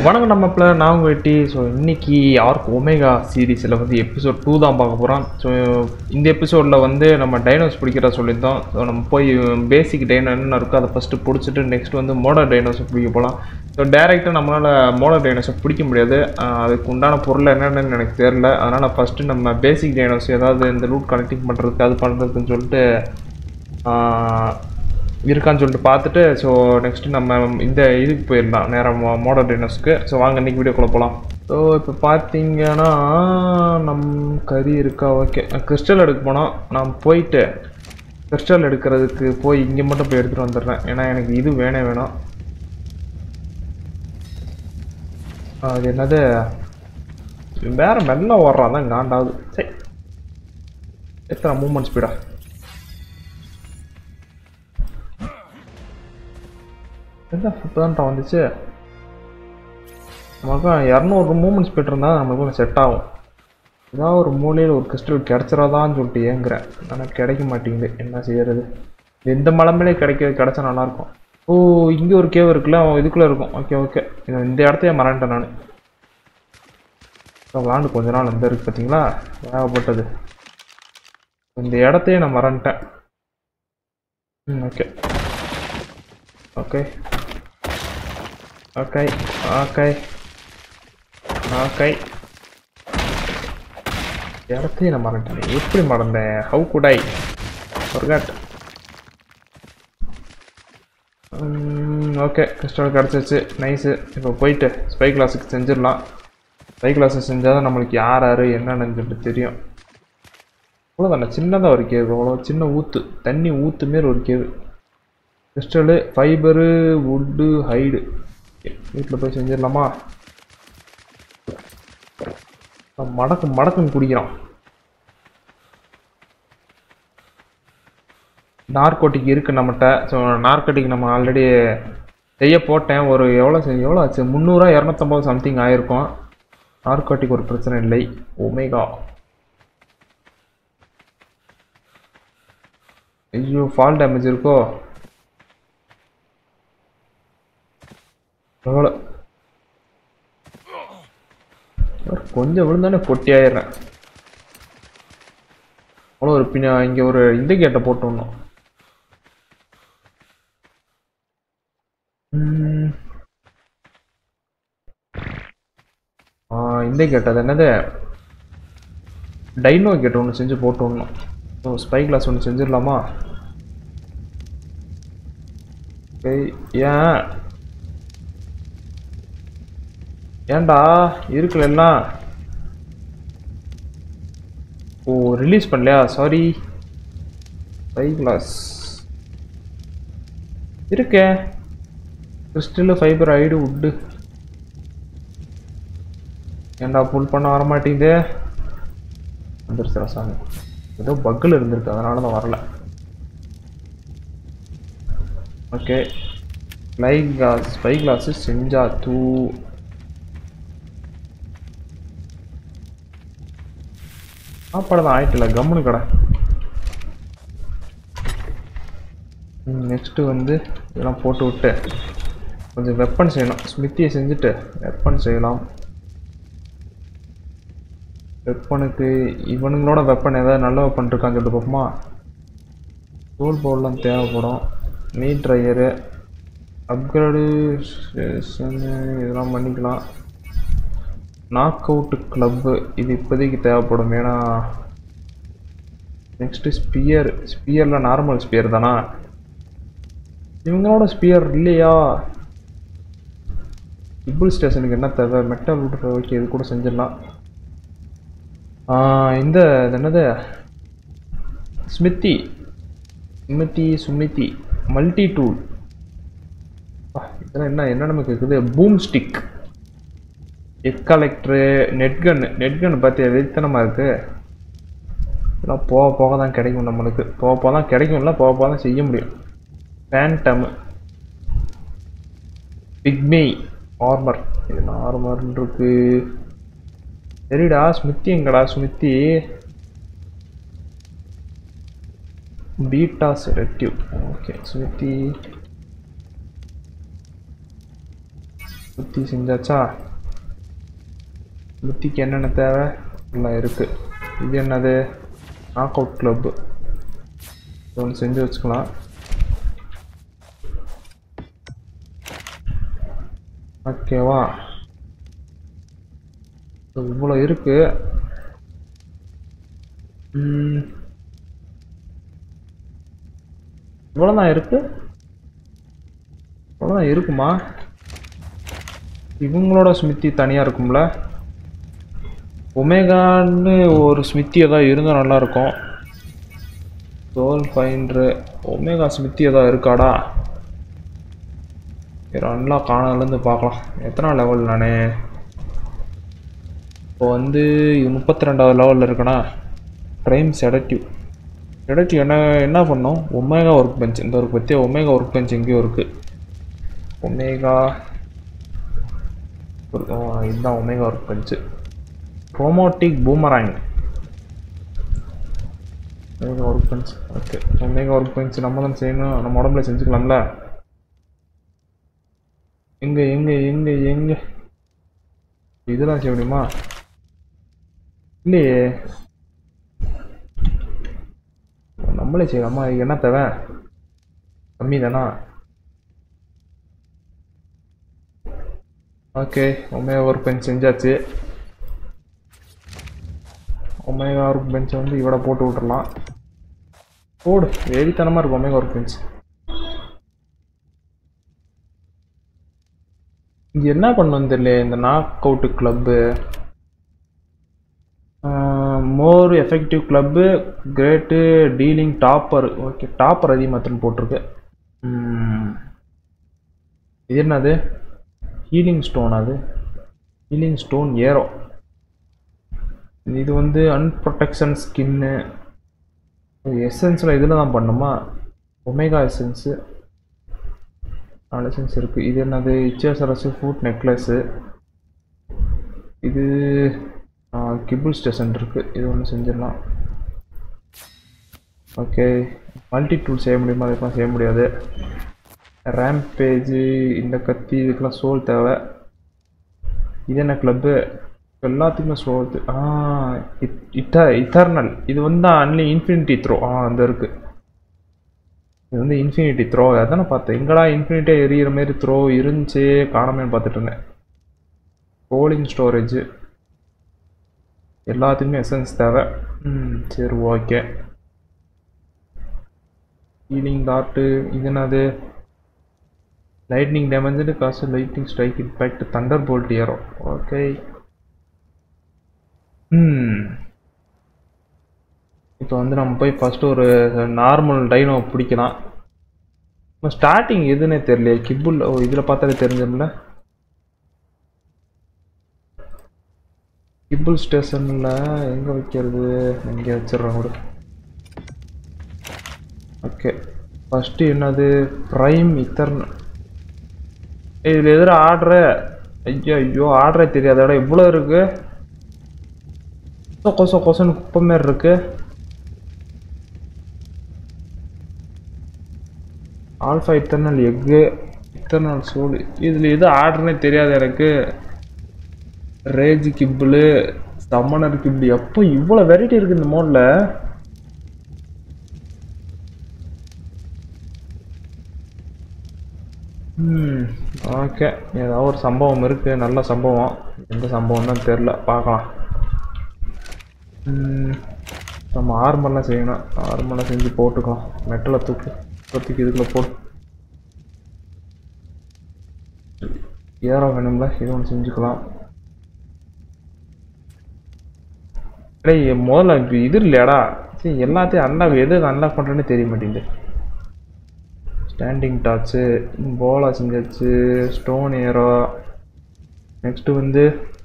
வணக்கம் நம்ம பிள்ளை நான் உங்கள் வெட்டி ஸோ இன்னைக்கு ஆர்க் ஒமேகா சீரீஸில் வந்து எபிசோட் டூ தான் பார்க்க போகிறோம் ஸோ இந்த எபிசோடில் வந்து நம்ம டைனோஸ் பிடிக்கிறத சொல்லியிருந்தோம் ஸோ நம்ம போய் பேசிக் டைனோ என்ன இருக்கோ அதை ஃபஸ்ட்டு பிடிச்சிட்டு நெக்ஸ்ட் வந்து மோடர் டைனோஸை பிடிக்க போகலாம் ஸோ டேரெக்டாக நம்மளால் மோடர் டைனோஸை பிடிக்க முடியாது ஆஹ் அதுக்கு உண்டான பொருள் என்னென்னு எனக்கு தெரில அதனால் ஃபஸ்ட்டு நம்ம பேசிக் டைனோஸ் ஏதாவது இந்த ரூட் கனெக்டிங் பண்ணுறதுக்கு அது பண்ணுறதுக்குன்னு சொல்லிட்டு ஆஹ் இருக்கான்னு சொல்லிட்டு பார்த்துட்டு ஸோ நெக்ஸ்ட்டு நம்ம இந்த இதுக்கு போயிடலாம் நேரம் மாடர்ன் டைனர்ஸ்க்கு ஸோ வாங்க இன்னைக்கு வீடியோக்குள்ளே போகலாம் ஸோ இப்போ பார்த்தீங்கன்னா நம் கறி இருக்கா ஓகே கிறிஸ்டல் எடுக்க போனோம் நான் போயிட்டு கிறிஸ்டல் எடுக்கிறதுக்கு போய் இங்கே மட்டும் போய் எடுத்துகிட்டு வந்துடுறேன் ஏன்னா எனக்கு இது வேணே வேணும் அது என்னது வேற மெல்ல ஓடுறான் தான் காண்டாவது சரி எத்தனை மூமெண்ட் ஸ்பீடா என்ன இப்போதான்டா வந்துச்சு நமக்கு இரநூறு மூமெண்ட் ஸ்பீட் இருந்தால் நம்மளுக்கு செட் ஆகும் ஏதாவது ஒரு மூலையில் ஒரு கிறிஸ்டல் கிடச்சிடாதான்னு சொல்லிட்டு ஏங்குறேன் ஆனால் கிடைக்க மாட்டேங்குது என்ன செய்யறது எந்த மலம்பிலே கிடைக்க கிடச்சா நல்லாயிருக்கும் ஓ இங்கே ஒரு கேவ் இருக்குல்ல அவன் இதுக்குள்ளே இருக்கும் ஓகே ஓகே இந்த இடத்தையே மறந்துட்டேன் நான் விளாண்டு கொஞ்ச நாள் இந்த இருக்கு பார்த்தீங்களா தேவைப்பட்டது இந்த இடத்தையே நான் மறந்துட்டேன் ம் okay okay okay okay okay இடத்தையும் நான் மறந்துட்டேன் எப்படி மறந்தேன் how good I forgot okay crystal கிடச்சிருச்சு நைஸு இப்போ போயிட்டு ஸ்பை கிளாஸுக்கு செஞ்சிடலாம் ஸ்பை கிளாஸு செஞ்சால் தான் நம்மளுக்கு யார் யார் என்னென்னு சொல்லிட்டு தெரியும் அவ்வளோதானே சின்னதாக ஒரு கேவு அவ்வளோ சின்ன ஊற்று தண்ணி ஊற்று மாரி ஒரு cave crystal fibre wood hide வீட்டில் போய் செஞ்சிடலாமா அவன் மடக்கு மடக்குன்னு குடிக்கிறான் நார்கோட்டிக் இருக்குது நம்மகிட்ட ஸோ நார்கோட்டிக் நம்ம ஆல்ரெடி செய்ய போட்டேன் ஒரு எவ்வளோ செய் எவ்வளோ ஆச்சு முந்நூறுரூவா இரநூத்தம்பது சம்திங் ஆயிருக்கும் நார்கோட்டிக் ஒரு பிரச்சனை இல்லை ஒமேகா ஐயோ ஃபால் டேமேஜ் இருக்கோ எவ்வளோ கொஞ்சம் விழுந்தானே பொட்டி ஆயிடுறேன் அவ்வளோ ஒரு பின்ன இங்கே ஒரு இந்த கேட்டை போட்டு விடணும் ம். ஆ இந்த கேட் அது என்னது டைனோ கேட் ஒன்று செஞ்சு போட்டு விடணும் ஸோ ஸ்பை கிளாஸ் ஒன்று செஞ்சிடலாமா ஏய், ஏன் ஏன்டா இருக்குல்ல எல்லாம் ஓ ரிலீஸ் பண்ணலையா சாரி ஃபைவ் கிளாஸ் இருக்கே கிறிஸ்டலு ஃபைபர் ஐடு உட்டு ஏன்டா புல் பண்ண வர மாட்டேங்குது வந்துருச்சுடா சாமி ஏதோ பக்கில் இருந்திருக்கு அதனால தான் வரல ஓகே ஃப்ளை கிளாஸ் ஃபை கிளாஸு செஞ்சா தூ சாப்பாடு தான் ஆயிட்டில்ல கம்முனு கடை நெக்ஸ்ட்டு வந்து இதெல்லாம் போட்டு விட்டு கொஞ்சம் வெப்பன் செய்யணும் ஸ்மித்தியை செஞ்சுட்டு வெப்பன் செய்யலாம் வெப்பனுக்கு இவனுங்களோட வெப்பன் ஏதாவது நல்ல வெப்பன் இருக்கான்னு சொல்லிட்டு பார்ப்போமா டூல் பவுல்லாம் தேவைப்படும் மீட் ட்ரையரு அப்கிரேடு இதெல்லாம் பண்ணிக்கலாம் நாக் அவுட் கிளப்பு இது இப்போதைக்கு தேவைப்படும் ஏன்னா நெக்ஸ்ட்டு ஸ்பியர் ஸ்பியரில் நார்மல் ஸ்பியர் தானா இவங்களோட ஸ்பியர் இல்லையா இபுல் ஸ்டேஷனுக்கு என்ன தேவை மெட்டல் விட்டு ஓகே இது கூட செஞ்சிடலாம் ஆ, இந்த இது என்னது ஸ்மித்தி ஸ்மித்தி சுமித்தி மல்டி டூல் இதெல்லாம் என்ன என்ன நமக்கு இருக்குது boom stick egg collector net gun net gun பார்த்து வெறித்தனமாக இருக்குது இதெல்லாம் போக போக தான் கிடைக்கும் நம்மளுக்கு போக போக தான் கிடைக்கும்ல போக போக தான் செய்ய முடியும் ஃபேண்டம் பிக்மே ஆர்மர் இது ஆர்மர் இருக்கு சரிடா ஸ்மித்தி எங்கடா smithy beta selective okay smithy புத்தி செஞ்சாச்சா புத்திக்கு என்னென்ன தேவை எல்லாம் இருக்குது இது என்னது நாக் அவுட் கிளப்பு ஒன்று செஞ்சு வச்சுக்கலாம் ஓகேவா இவ்வளோ இருக்கு ம். இவ்வளோதான் இருக்கு இவ்வளோதான் இருக்குமா இவங்களோட ஸ்மித்தி தனியாக இருக்கும்ல ஒமேகான்னு ஒரு ஸ்மித்தி ஏதாவது இருந்தால் நல்லாயிருக்கும் சோல் ஃபைன்ரு ஒமேகா ஸ்மித்தி ஏதாவது இருக்காடா சரி அன்லாக் ஆனதுலேருந்து பார்க்கலாம் எத்தனை லெவல் நானே இப்போ வந்து முப்பத்தி ரெண்டாவது லெவலில் இருக்கேனா ப்ரைம் செடட்டிவ் செடட்டிவ் என்ன என்ன பண்ணோம் ஒமேகா ஒர்க் பெஞ்ச் இந்த ஒர்க் பற்றி ஒமேகா ஒர்க் பெஞ்ச் எங்கேயோ இருக்குது ஒமேகா ஒரு- ஆ, இதுதான் ஒமேகா ஒர்க் பெஞ்சு ரோமோட்டிக் boomerang omega work bench okay omega work bench நம்ம தான் செய்யணும் நம்ம உடம்புல செஞ்சுக்கலாம்ல எங்க எங்க எங்க எங்க இதெல்லாம் செய்ய முடியுமா இல்லையே நம்மளே செய்யலாமா இது என்ன தேவை கம்மி தானா ஓகே ஒமேகா ஒர்க் பெஞ்ச் செஞ்சாச்சு ஒமேகா ஒர்க் பெஞ்சை வந்து இவட போட்டு விட்டுறலாம் போடு வெறித்தனமாக இருக்கும் ஒமேகா ஒர்க் பெஞ்ச் இங்கே என்ன பண்ணுன்னு தெரியல இந்த knock out club more effective club great dealing torpor okay torpor அதிகமாத்திரம் போட்டிருக்கு ம். இது என்னது ஹீலிங் ஸ்டோன் அது ஹீலிங் ஸ்டோன் ஏரோ இது வந்து அன்ப்ரொடெக்ஷன் ஸ்கின்னு எசன்ஸில் இதில் தான் பண்ணுமா ஒமேகா எசன்ஸு நாலு எசன்ஸ் இருக்குது இது என்னது இச்சேசரசு ஃபுட் நெக்லஸ்ஸு இது கிபிள் ஸ்டேஷன் இருக்குது இது ஒன்று செஞ்சிடலாம் ஓகே மல்டி டூல் செய்ய முடியுமா அதுக்கெலாம் செய்ய முடியாது ரேம்பேஜு இந்த கத்தி இதுக்கெல்லாம் சோல் தேவை இது என்ன கிளப்பு எல்லாத்துக்குமே சோல் ஆ இட்ட இட்டர்னல் இது வந்து அன்லி இன்ஃபினிட்டி த்ரோ ஆ அந்த இருக்கு இது வந்து இன்ஃபினிட்டி த்ரோ அதானே பார்த்தேன் எங்கடா இன்ஃபினிட்டியாக எரியிற மாதிரி த்ரோ இருந்துச்சு காணாமேன்னு பார்த்துட்டு இருந்தேன் கோலிங் ஸ்டோரேஜ் எல்லாத்துக்குமே எசன்ஸ் தேவை ம் சரி ஓகே ஹீலிங் டாட்டு இது என்னது லைட்னிங் டேமேஜ் காசு lighting strike impact thunder bolt ஏறும் ஓகே ம் இப்போ வந்து நம்ம போய் ஃபஸ்ட்டு ஒரு நார்மல் டைனோ பிடிக்கலாம் ஸ்டார்டிங் எதுன்னே தெரியலையே கிப்புல் ஓ இதில் பார்த்தாலே தெரிஞ்சிடல கிப்புல் ஸ்டேஷனில் எங்கே வைக்கிறது இங்கே வச்சிடுறேன் கூட ஓகே ஃபஸ்ட்டு என்னது ப்ரைம் இத்தர்ன இதில் எதிர ஆர்டரு ஐயோ ஐயோ ஆர்டரே தெரியாத இடம் இவ்வளோ இருக்கு கொச கொச கொசன்னு குப்பை மாரி இருக்கு alpha eternal egg eternal soul இதில் எது ஆர்டர்னே தெரியாது எனக்கு ரேஜ் கிப்பிள் சம்மனர் கிப்பிள் எப்போ இவ்வளோ வெரைட்டி இருக்குது இந்த மோடில் ம் ஓகே ஏதாவது ஒரு சம்பவம் இருக்குது நல்ல சம்பவம் எந்த சம்பவம் தான் தெரில பார்க்கலாம் ம், நம்ம ஆர்மர்லாம் செய்யணும் ஆர்மர்லாம் செஞ்சு போட்டுக்கலாம் மெட்டலை தூக்கு தூக்கி இதுக்குள்ள போடு ஏரோ வேணும்ல இது ஒன்று செஞ்சுக்கலாம் டேய் முதல்ல இப்போ இது இல்லையாடா சரி எல்லாத்தையும் அன்லாக் எது அன்லாக் பண்ணுறேன்னு தெரிய மாட்டேங்குது ஸ்டாண்டிங் டாச்சு போலா செஞ்சாச்சு ஸ்டோன் ஏரோ நெக்ஸ்ட்டு வந்து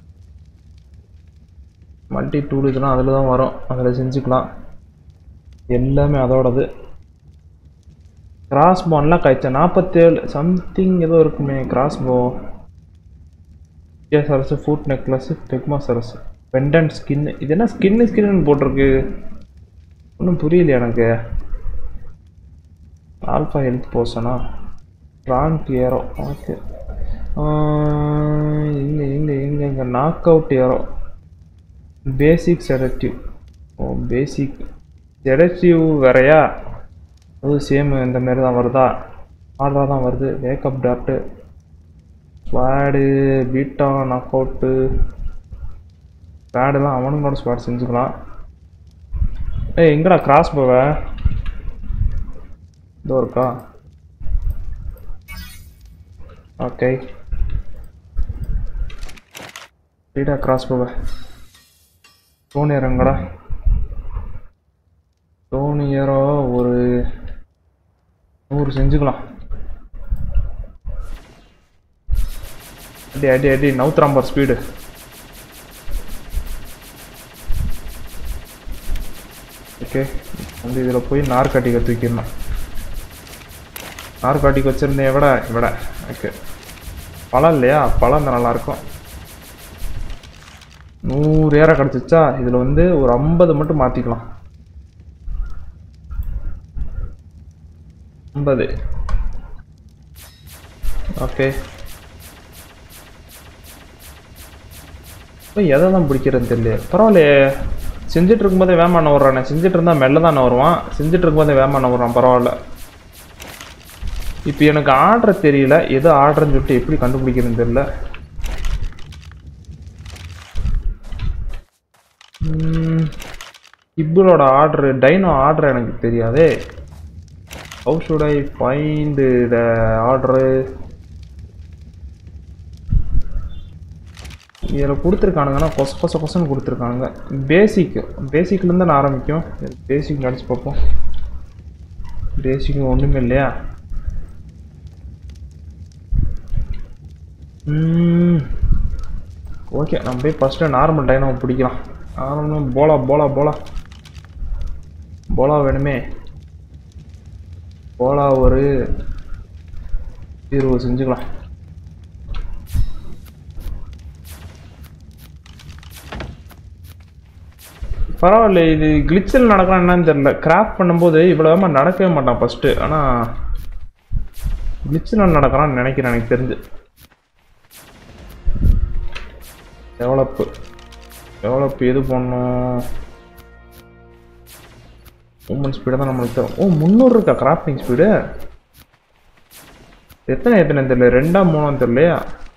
மல்டி டூல் இதெல்லாம் அதில் தான் வரும் அதில் செஞ்சுக்கலாம் எல்லாமே அதோடது கிராஸ் போன்லாம் கழிச்சா நாற்பத்தேழு சம்திங் ஏதோ இருக்குமே கிராஸ் போ சரசு ஃபுட் நெக்லஸ் பெக்மா சரசு பெண்டன்ட் ஸ்கின் இது என்ன ஸ்கின்னு ஸ்கின்னு போட்டிருக்கு ஒன்றும் புரியல எனக்கு ஆல்ஃபா ஹெல்த் போர்ஷனா ராங்க் ஏரோ ஓகே இங்கே இங்கே இங்கே இங்கே knock out arrow basic sedative ஓ பேசிக் செடக்டிவ் வேறையா அது சேம் இந்த மாதிரி தான் வருதா ஆர்டராக தான் வருது வேக்கப் டாட்டு ஸ்வாடு பீட்டா நாக் அவுட்டு ஸ்வாடெல்லாம் அவனுங்களோட ஸ்வாட் செஞ்சுக்கலாம் ஏய் எங்கடா கிராஸ் போவ இதோ இருக்கா ஓகே ஸ்பீடாக கிராஸ் போவ டோனி இறங்கடா டோனி ஏரோ ஒரு நூறு செஞ்சுக்கலாம் அடி அடி அடி நவுத்துறாம்பர் ஸ்பீடு ஓகே வந்து இதில் போய் நார்காட்டிக்கை தூக்கிடணும் நார்காட்டிக் வச்சுருந்தேன் விட விட ஓகே பழம் இல்லையா பழம் இருந்தால் நல்லாயிருக்கும் நூறு ஏற கிடச்சிச்சா இதில் வந்து ஒரு ஐம்பது மட்டும் மாற்றிக்கலாம் ஐம்பது ஓகே இப்போ எதை தான் பிடிக்கிறதுன்னு தெரியல பரவாயில்லையே செஞ்சுட்டு இருக்கும்போதே வேமாண்ண வர்றானே செஞ்சுட்டு இருந்தால் மெல்ல தானே வருவான் செஞ்சுட்டு இருக்கும்போதே வேமாண்ண வர்றான் பரவாயில்ல இப்போ எனக்கு ஆர்டர் தெரியல எது ஆர்டர்னு சொல்லிட்டு எப்படி கண்டுபிடிக்கிறதுன்னு தெரியல இப்பிளோட ஆர்டர் டைனோ ஆர்டர் எனக்கு தெரியாதே how should I find the order இதில் கொடுத்துருக்கானுங்கன்னா கொச கொச கொசன்னு கொடுத்துருக்கானுங்க பேசிக் பேசிக்லேருந்து நான் ஆரம்பிக்கும் பேசிக் நினச்சி பார்ப்போம் பேசிக் ஒன்றுமே இல்லையா ஓகே நம்ம போய் ஃபஸ்ட்டு நார்மல் டைனோ பிடிக்கலாம் நார்மல் போலா போலா போலா போலா வேணுமே போலா ஒரு இருபது செஞ்சுக்கலாம் பரவாயில்ல இது கிளிச்சில் நடக்கலாம் என்னன்னு தெரியல கிராஃப்ட் பண்ணும்போது இவ்வளோ நடக்கவே மாட்டான் ஃபஸ்ட்டு ஆனால் கிளிச்சில் நடக்கிறான்னு நினைக்கிறேன் எனக்கு தெரிஞ்சு டெவலப்பு டெவலப் எது பண்ணணும் மூமெண்ட் ஸ்பீடு தான் நம்மளுக்கு தேவை ஓ முந்நூறு இருக்கா கிராஃப்டிங் ஸ்பீடு எத்தனை எத்தனை தெரியல ரெண்டா மூணாம் தெரியலையா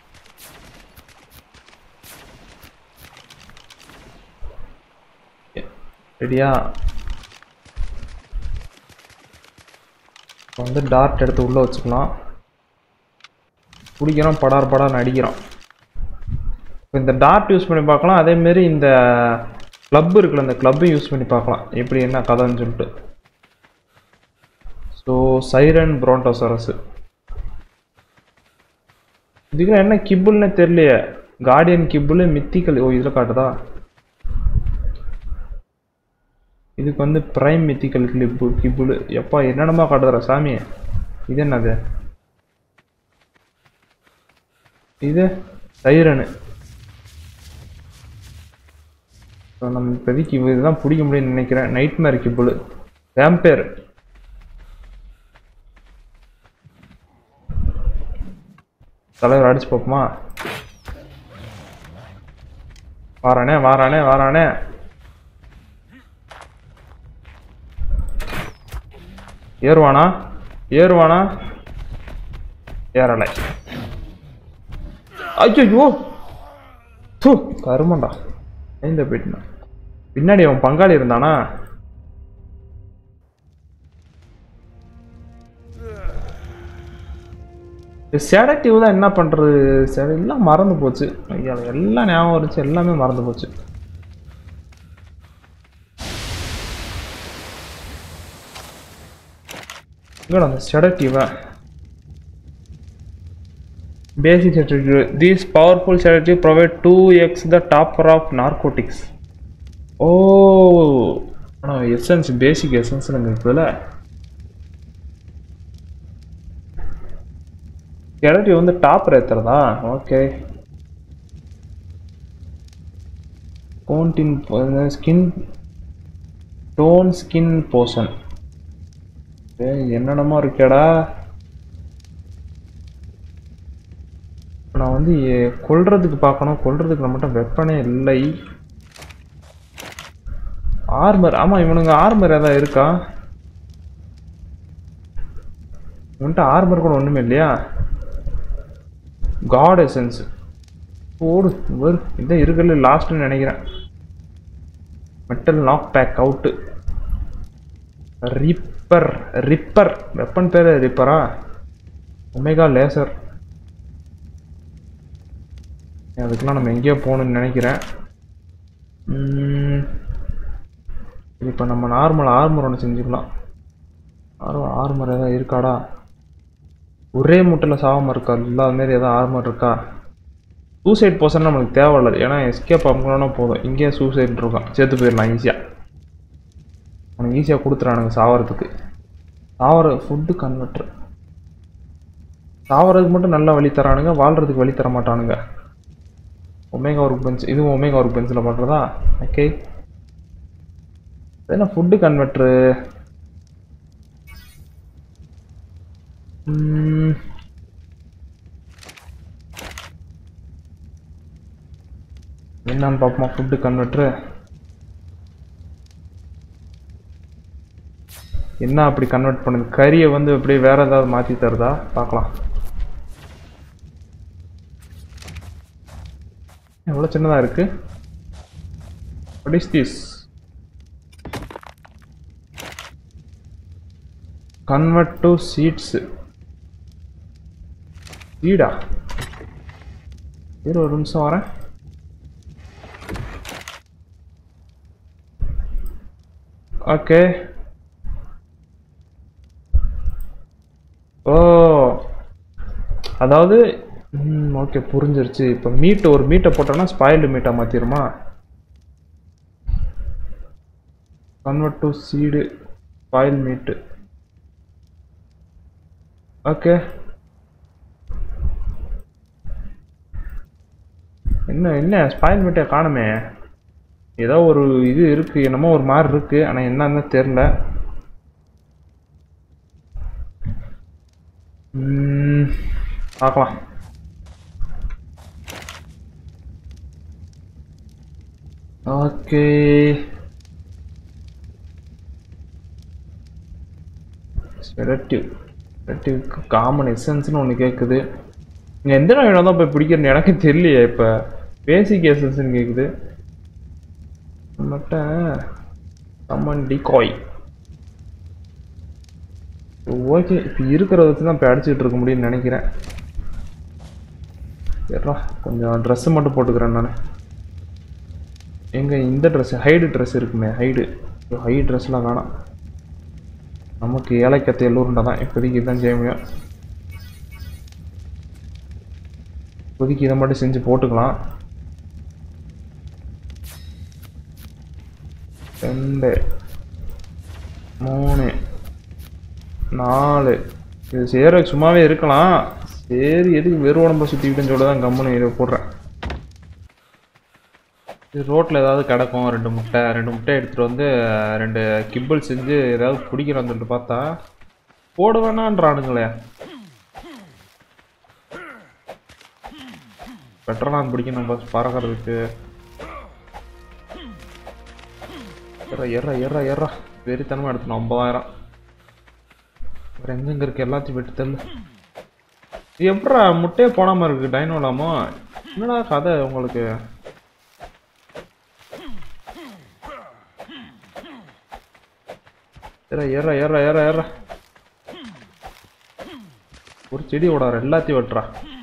ரெடியா வந்து டார்ட் எடுத்து உள்ளே வச்சுக்கலாம் பிடிக்கிறோம் படார் படார்னு அடிக்கிறோம் இப்போ இந்த டார்ட் யூஸ் பண்ணி பார்க்கலாம் அதேமாரி இந்த கிளப் இருக்குல்ல இந்த கிளப்பையும் யூஸ் பண்ணி பார்க்கலாம் எப்படி என்ன கதைன்னு சொல்லிட்டு ஸோ சைரன் புரோண்டோசரஸ் இதுக்கு என்ன கிப்புல்னே தெரியலையே கார்டியன் கிப்புல் மித்திக்கல் ஓ இதில் காட்டுதா இதுக்கு வந்து பிரைம் மித்திக்கல் கிளிப்பு கிப்புல் எப்பா என்னென்னமா காட்டுதுடா சாமி இது என்னது இது சைரனு ஸோ நம்ம இப்போதைக்கு இவ இதுதான் பிடிக்க முடியும்னு நினைக்கிறேன் நைட் மேர் கிப்புல் வேம்பேர் தலைவர் அடிச்சு பார்ப்போமா வாரானே வாரானே வாரானே ஏறுவானா ஏறுவானா ஏறலை ஐயோ தூ கருமண்டா எந்த போயிட்டுனா பின்னாடி அவன் பங்காளி இருந்தானா செடக்டிவ் தான் என்ன பண்ணுறது செட எல்லாம் மறந்து போச்சு ஐயா எல்லாம் ஞாபகம் இருந்துச்சு எல்லாமே மறந்து போச்சு எங்கடா அந்த செடக்டிவா basic sedative these powerful sedative provide two X the torpor of narcotics ஓ ஆனால் எசன்ஸ் பேசிக் எசன்ஸ் எனக்கு இருக்குதுல்ல செடக்டிவ் வந்து டாப்பர் ஏற்றுறதா ஓகே கோன்டின் ஸ்கின் டோன் ஸ்கின் போஷன் என்னென்னமோ இருக்கேடா இவனை வந்து எ- கொல்றதுக்கு பார்க்கணும் கொல்றதுக்கு நம்மகிட்ட வெப்பனே இல்லை ஆர்மர் ஆமா இவனுங்க ஆர்மர் ஏதாவது இருக்கா இவன்ட்ட ஆர்மர் கூட ஒண்ணுமே இல்லையா காட் எசன்ஸ் ஓடு வரு இதான் இருக்கல லாஸ்ட்னு நினைக்கிறேன் metal knock back out ripper ripper weapon பேர் ரிப்பரா ஒமேகா லேசர் அதுக்கெல்லாம் நம்ம எங்கேயோ போகணும்னு நினைக்கிறேன் இப்போ நம்ம நார்மல் ஆர்மர் ஒன்று செஞ்சுக்கலாம் ஆர்மர் ஆர்மர் எதாவது இருக்காடா ஒரே முட்டையில் சாகாமல் இருக்கா இல்லாத மாரி எதாவது ஆர்மர் இருக்கா சூசைட் போர்ஷன் நம்மளுக்கு தேவையில்லை ஏன்னா எஸ்கேப் அமுக்கணும்னா போதும் இங்கேயே சூசைட் இருக்கான் சேர்த்து போயிடலாம் ஈஸியாக அவனுக்கு ஈஸியாக கொடுத்துறானுங்க சாவறதுக்கு சாவர ஃபுட்டு கன்வெர்ட்ரு சாவறதுக்கு மட்டும் நல்ல வழி தரானுங்க வாழ்றதுக்கு வழி தர மாட்டானுங்க ஒமேகா ஒர்க் பெஞ்ச் இதுவும் ஒமேகா ஒர்க் பெஞ்சில் பண்ணுறதா ஓகே என்ன ஃபுட்டு கன்வெர்ட்ரு என்னன்னு பார்ப்போமா ஃபுட்டு கன்வெர்ட்ரு என்ன அப்படி கன்வெர்ட் பண்ணுது கறியை வந்து அப்படியே வேற ஏதாவது மாற்றி தருதா பார்க்கலாம் எவ்வளோ சின்னதாக இருக்கு what is this convert to seeds சீடா இரு ஒரு நிமிஷம் வரேன் ஓகே ஓ அதாவது ம் ஓகே புரிஞ்சிருச்சு இப்போ மீட் ஒரு மீட்டை போட்டோன்னா ஸ்பாயில்டு மீட்டாக மாற்றிடுமா convert to seed spoil meat okay என்ன என்ன ஸ்பாயில் மீட்டை காணுமே ஏதோ ஒரு இது இருக்கு என்னமோ ஒரு மாதிரி இருக்கு ஆனால் என்னன்னு தெரில ம், பார்க்கலாம் ஓகே செலக்டிவ் செலக்டிவ்க்கு காமன் எசன்ஸ்னு ஒன்று கேட்குது இங்கே எந்த இடம் தான் போய் பிடிக்கிறேன்னு எனக்கு தெரியலையே இப்போ பேசிக் எசன்ஸ்னு கேட்குது நம்மகிட்ட சம்மன் டிகாய் ஓகே இப்போ இருக்கிறத வச்சு தான் இப்போ அடிச்சுட்டு இருக்க முடியும்னு நினைக்கிறேன் சரிடா கொஞ்சம் ட்ரெஸ்ஸு மட்டும் போட்டுக்கிறேன் நான் எங்க இந்த ட்ரெஸ் ஹைடு ட்ரெஸ் இருக்குமே ஹைடு ஹை ட்ரெஸ்லாம் வேணாம் நமக்கு ஏழைக்கத்தை எல்லோருண்டா தான் இப்போதைக்கு இதுதான் செய்ய முடியும் இப்போதைக்கு இதை மட்டும் செஞ்சு போட்டுக்கலாம் ரெண்டு மூணு நாலு இது செய்யறதுக்கு சும்மாவே இருக்கலாம் சரி எதுக்கு வெறும் உடம்ப சுற்றிக்கிட்டுன்னு சொல்ல தான் கம்முன்னு இதை போடுறேன் இது ரோட்டில் ஏதாவது கிடக்கும் ரெண்டு முட்டை ரெண்டு முட்டை எடுத்துகிட்டு வந்து ரெண்டு கிம்பிள் செஞ்சு ஏதாவது பிடிக்கிறோன்னு சொல்லிட்டு பார்த்தா போட வேணான்றானுங்களே பெட்ரோலான் பிடிக்கணும் பஸ் பறக்கிறதுக்கு எற எற எற எற வெறித்தனமாக எடுத்துனோம் ஐம்பதாயிரம் வேறு எங்கெங்க இருக்கு எல்லாத்தையும் விட்டு தள்ளு இது எப்படா முட்டையே போடாமல் இருக்கு டைனோலாமோ என்னடா கதை உங்களுக்கு ஏற ஏற ஏற ஏற ஏற ஒரு செடி ஓடாரு எல்லாத்தையும் வெட்டுறா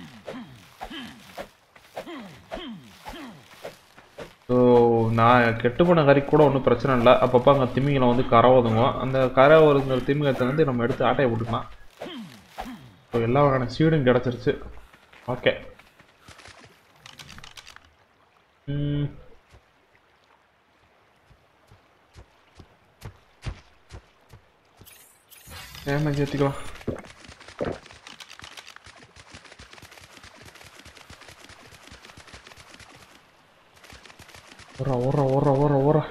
ஸோ நான் கெட்டு போன கறிக்கு கூட ஒன்றும் பிரச்சனை இல்லை அப்பப்போ அங்கே திமிங்கலம் வந்து கரை ஒதுங்கும் அந்த கரை ஒதுங்குற திமிங்கலத்தை வந்து நம்ம எடுத்து ஆட்டையை போட்டுக்கலாம் ஸோ எல்லா வகையான சீடும் கிடச்சிருச்சு ஓகே ம் டேமேஜ் ஏற்றிக்கலாம் ஓரா ஓரா ஓரா ஓரா ஓரா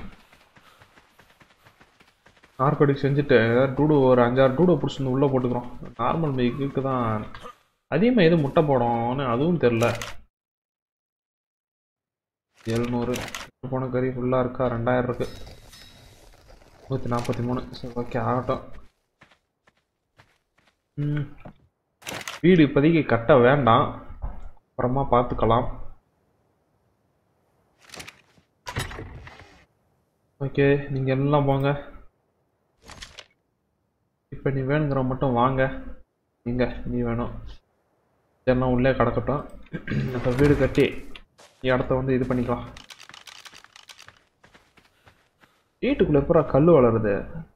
நார்கோடிக் செஞ்சுட்டு ஏதாவது டூடு ஒரு அஞ்சாறு டூடோ பிடிச்சி வந்து உள்ளே போட்டுக்கிறோம் நார்மல் மைக்கு தான் அதிகமாக எது முட்டை போடும்னு அதுவும் தெரில எழுநூறு போன கறி ஃபுல்லாக இருக்கா ரெண்டாயிரம் இருக்கு நூற்றி நாற்பத்தி மூணு சரி ஓகே ஆகட்டும் ம் வீடு இப்போதைக்கு கட்ட வேண்டாம் அப்புறமா பார்த்துக்கலாம் ஓகே நீங்கள் எல்லாம் போங்க இப்போ நீ வேணுங்கிற மட்டும் வாங்க எங்க நீ வேணும் எல்லாம் உள்ளே கிடக்கட்டும் இப்போ வீடு கட்டி இடத்த வந்து இது பண்ணிக்கலாம் வீட்டுக்குள்ள எப்பரா கல் வளருது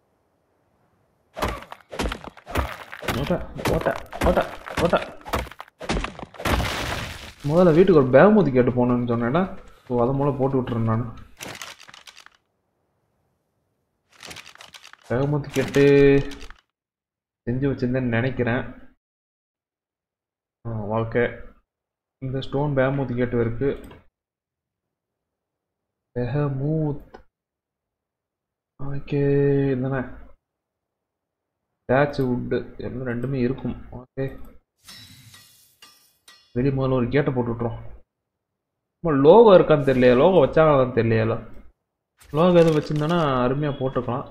ஓட்ட ஓட்ட ஓட்ட ஓட்ட முதல்ல வீட்டுக்கு ஒரு பேகமூதி கேட்டு போகணுன்னு சொன்னேன்னா ஸோ அதை மூலம் போட்டு விட்டுறேன் நான் பேகமூத்தி கேட்டு செஞ்சு வச்சிருந்தேன்னு நினைக்கிறேன் ஆ, வாழ்க்கை இந்த ஸ்டோன் பேகமூத் கேட்டு இருக்கு பெஹமூத் ஓகே தானே டேச் வுட்டு எல்லாம் ரெண்டுமே இருக்கும் ஓகே வெளி முதல்ல ஒரு கேட்டை போட்டு விட்ருவோம் லோகோ இருக்கான்னு தெரியலையா லோகோ வச்சாங்களான்னு தெரியலையா லோகோ எதுவும் வச்சுருந்தோன்னா அருமையாக போட்டுக்கலாம்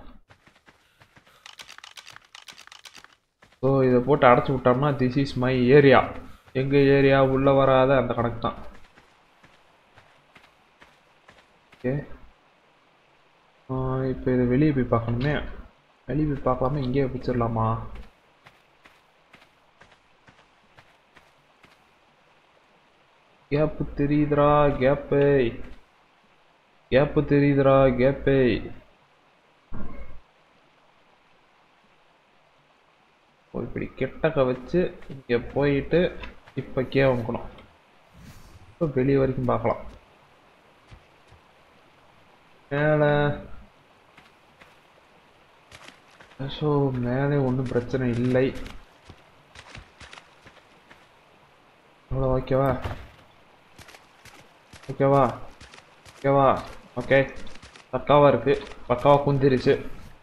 ஸோ இதை போட்டு அடைச்சி விட்டோம்னா திஸ் இஸ் மை ஏரியா எங்கள் ஏரியா உள்ளே வராத அந்த கணக்கு தான் ஓகே இப்போ இதை வெளியே போய் பார்க்கணுமே வெளியே போய் பார்க்கலாமா இங்கேயே வச்சிடலாமா கேப்பு தெரியுதுடா கேப்பு கேப்பு தெரியுதுடா கேப்பு போய் இப்படி கிட்டக்க வச்சு இங்கே போயிட்டு இப்போ கே வாங்கணும் இப்போ வெளியே வரைக்கும் பார்க்கலாம் மேலே ஸோ மேலே ஒன்றும் பிரச்சனை இல்லை அவ்வளோ ஓகேவா ஓகேவா ஓகேவா ஓகே பக்காவாக இருக்குது பக்காவாக குந்திருச்சு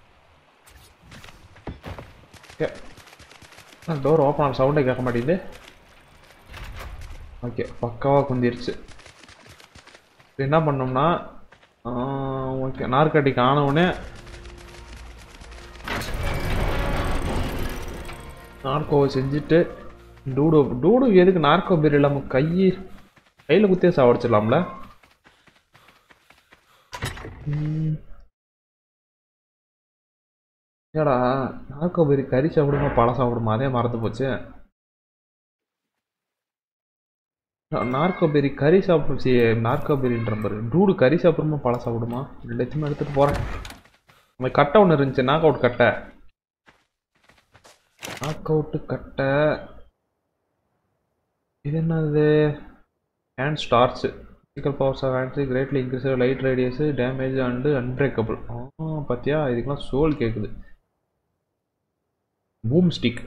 ஓகே டோர் ஓப்பன் ஆன சவுண்டே கேட்க மாட்டேங்குது ஓகே பக்காவாக குந்திருச்சு இப்போ என்ன பண்ணோம்னா ஓகே நார்கட்டிக் ஆனவுடனே நார்கோவை செஞ்சுட்டு டூடோ டூடோ எதுக்கு நார்கோ பேர் இல்லாமல் கை கையில் குத்தியே சாவடிச்சிடலாம்ல ம். ஏடா நார்கோ பேரி கறி சாப்பிடுமா பழம் சாப்பிடுமா அதே மறந்து போச்சு நார்கோ பெரி கறி சாப்பிடும் சி நார்கோ பெரின்ற பாரு டூடு கறி சாப்பிடுமா பழம் சாப்பிடுமா ரெண்டுத்தையுமே எடுத்துட்டு போறேன் நம்ம கட்டை ஒன்று இருந்துச்சு நாக் அவுட் கட்டை நாக் அவுட்டு கட்டை இது என்னது hand starch physical powers of hands greatly increase light radius damage and unbreakable ஆ பார்த்தியா இதுக்கெல்லாம் சோல் கேட்குது பூம் ஸ்டிக்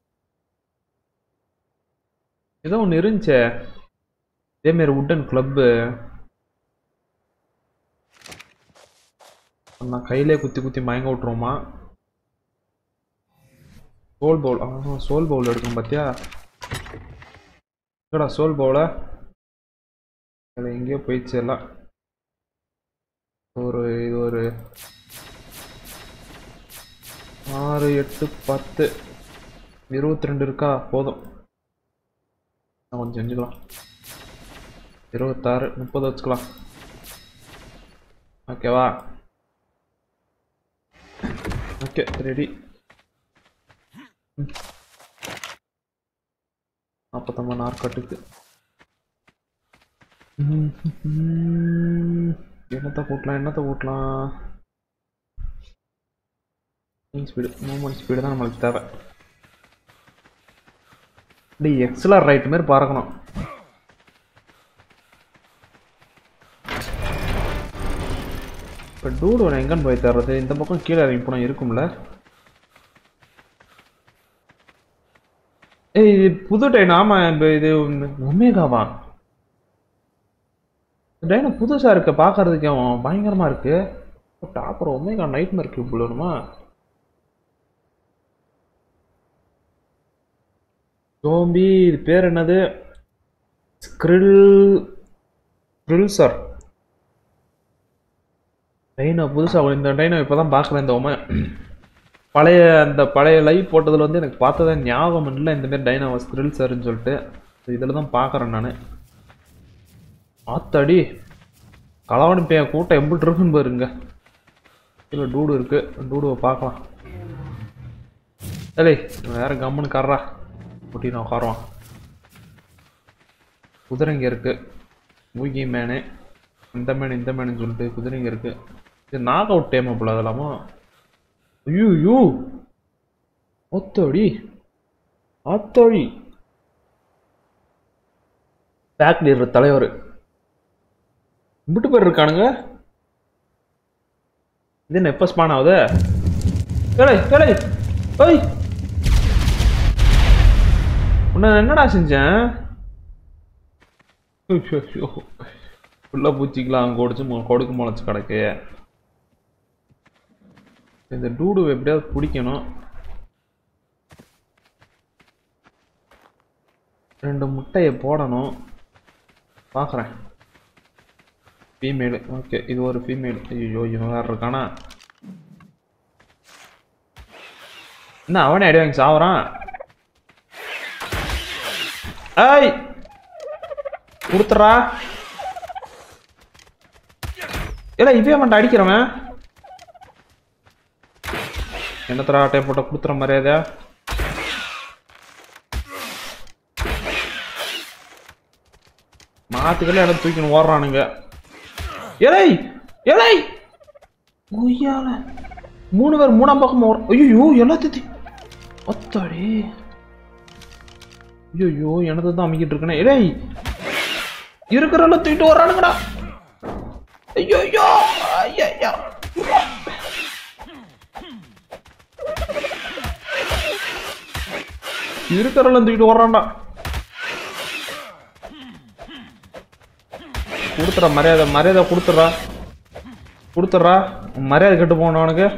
ஏதோ ஒன்று இருந்துச்சே இதேமாரி உட்டன் கிளப்பு நான் கையிலே குத்தி குத்தி மயங்க விட்டுருவோமா சோல் பவுல் ஆ சோல் பவுல் எடுக்கணும் பார்த்தியா எங்கடா சோல் பவுல அதில் எங்கேயோ போயிடுச்சு எல்லாம் ஒரு இது ஒரு ஆறு எட்டு பத்து இருபத்தி ரெண்டு இருக்கா போதும் நான் கொஞ்சம் செஞ்சுக்கலாம் இருபத்தாறு முப்பது வச்சுக்கலாம் ஓகேவா ஓகே ரெடி நாற்பத்தொம்பது நாற்காட்டுக்கு என்னத்தை கூட்டலாம் என்னத்தை கூட்டலாம் ஸ்பீடு மூமெண்ட் ஸ்பீடு தான் நம்மளுக்கு தேவை அப்படி எக்ஸலர் ரைட் மாதிரி பறக்கணும் இப்போ டூடு ஒன்று எங்கன்னு போய் தர்றது இந்த பக்கம் கீழே இறங்கி போனால் இருக்கும்ல ஏய் இது புது டைன் ஆமாம் இப்போ இது ஒமேகாவா டைனா புதுசாக இருக்கு பார்க்கறதுக்கு அவன் பயங்கரமாக இருக்கு torpor omega nightmare cube வேணுமா சோம்பி இது பேர் என்னது ஸ்க்ரில் ஸ்க்ரில் சார் டைனோ புதுசாக இந்த டைனோ இப்போ தான் பார்க்குறேன் இந்த உமை பழைய அந்த பழைய லைவ் போட்டதில் வந்து எனக்கு பார்த்ததே ஞாபகம் இல்லை இந்த மாதிரி டைனோ ஸ்க்ரில் சார்னு சொல்லிட்டு இதில் தான் பார்க்குறேன் நான் ஆத்தாடி களவாணி பையன் கூட்டம் எம்பிட்டு இருக்குன்னு பாருங்க இதில் டூடு இருக்கு டூடுவை பார்க்கலாம் ஏலே வேற கம்முன்னு கர்றா குட்டி நான் உட்காருவான் குதிரைங்க இருக்கு மூகி மேனு இந்த மேனு இந்த மேனுன்னு சொல்லிட்டு குதிரைங்க இருக்கு இது நாக் அவுட் டேம் போல அதெல்லாமா ஐயோ ஐயோ ஒத்தோடி ஆத்தோடி பேக் லீடர் தலைவர் விட்டு பேர் இருக்கானுங்க இது என்ன எப்போ ஸ்பான் ஆகுது ஏலே ஏலே ஓய் உன்னை நான் என்னடா செஞ்சேன் ஃபுல்லாக பூச்சிக்கலாம் அங்கே ஒடிச்சு மு- கொடுக்கு முளைச்சு கிடக்கு இந்த டூடு எப்படியாவது பிடிக்கணும் ரெண்டு முட்டையை போடணும் பார்க்குறேன் ஃபீமேலு ஓகே இது ஒரு ஃபீமேல் ஐயோ இவன் வேறு இருக்கானா என்ன அவனே அடி வாங்கி சாவறான் ஏய் கொடுத்துட்றா இல்லை இவே அவன்ட்ட அடிக்கிறவன் என்னத்தரா ஆட்டையை போட்ட கொடுத்துற மரியாதை மாத்துக்கல இடம் தூக்கின்னு ஓடுறானுங்க ஏலை ஏலை ஒய்யால மூணு பேர் மூணாம் பக்கம் ஓடுற ஐயோ எல்லாத்தையும் ஒத்தாடி ஐயோ எனது தான் அமைக்கிட்டு இருக்கனே ஏலை இருக்கிறவங்கள தூக்கிட்டு வர்றானுங்கடா ஐயோ ஐயோ ஐயா இருக்கிறவங்கள தூக்கிட்டு வர்றான்டா கொடுத்துறா மரியாதை மரியாதை கொடுத்துட்றா கொடுத்துட்றா மரியாதை கெட்டு போகணும் அவனுக்கு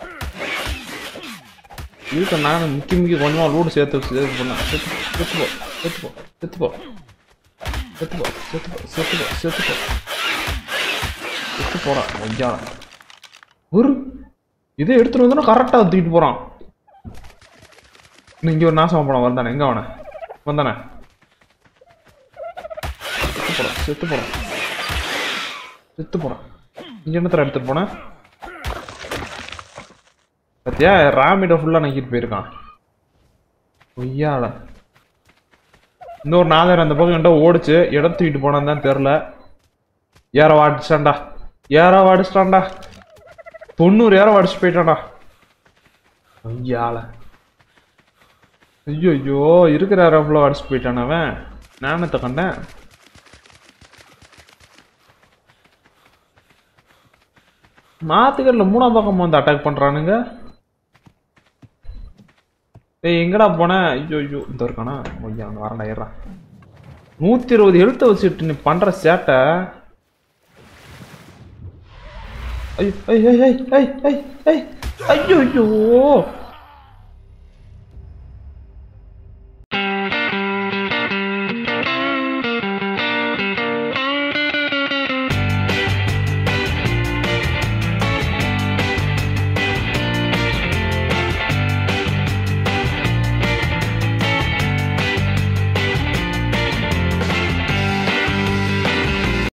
இருக்க நான் முக்கி முக்கி கொஞ்சமாக லூடு சேர்த்து சேர்த்து பண்ணேன் செத்து செத்து போ செத்து போ செத்து போ செத்து போ செத்து போ செத்து போ செத்து போ செத்து போகிறான் ஐயா ஒரு இதை எடுத்துட்டு வந்தோன்னா கரெக்டாக தூக்கிட்டு போகிறான் இன்னும் இங்கே ஒரு நாசமாக போனான் வந்தானே எங்கே அவனை வந்தானே செத்து போகிறான் செத்து போகிறான் செத்து போகிறான் இங்கே என்னத்தர எடுத்துட்டு போனேன் பத்தியா ராமிட ஃபுல்லாக நக்கிட்டு போயிருக்கான் ஒய்யால இன்னொரு நாதர் அந்த பக்கம் என்கிட்ட ஓடிச்சு இடம் தூக்கிட்டு போனான்னு தான் தெரில ஏற அடிச்சிட்டான்டா ஏற அடிச்சிட்டான்டா தொண்ணூறு ஏற அடிச்சு போயிட்டான்டா ஐயால ஐயோ ஐயோ இருக்கிற ஏற ஃபுல்லாக அடிச்சு போயிட்டான் அவன் நானத்தை கண்டேன் மாத்துக்கல்ல மூணாம் பக்கம் வந்து அட்டாக் பண்றானுங்க ஏய் எங்கடா போன ஐயோ ஐயோ இந்த இருக்கானா ஐயா அங்க வரண்டா ஏறான் நூத்தி இருபது எழுத்த வச்சுட்டு நீ பண்ற சேட்டை ஐயோ ஐய் ஐய் ஐய் ஐய் ஐய் ஐய் ஐயோ ஐயோ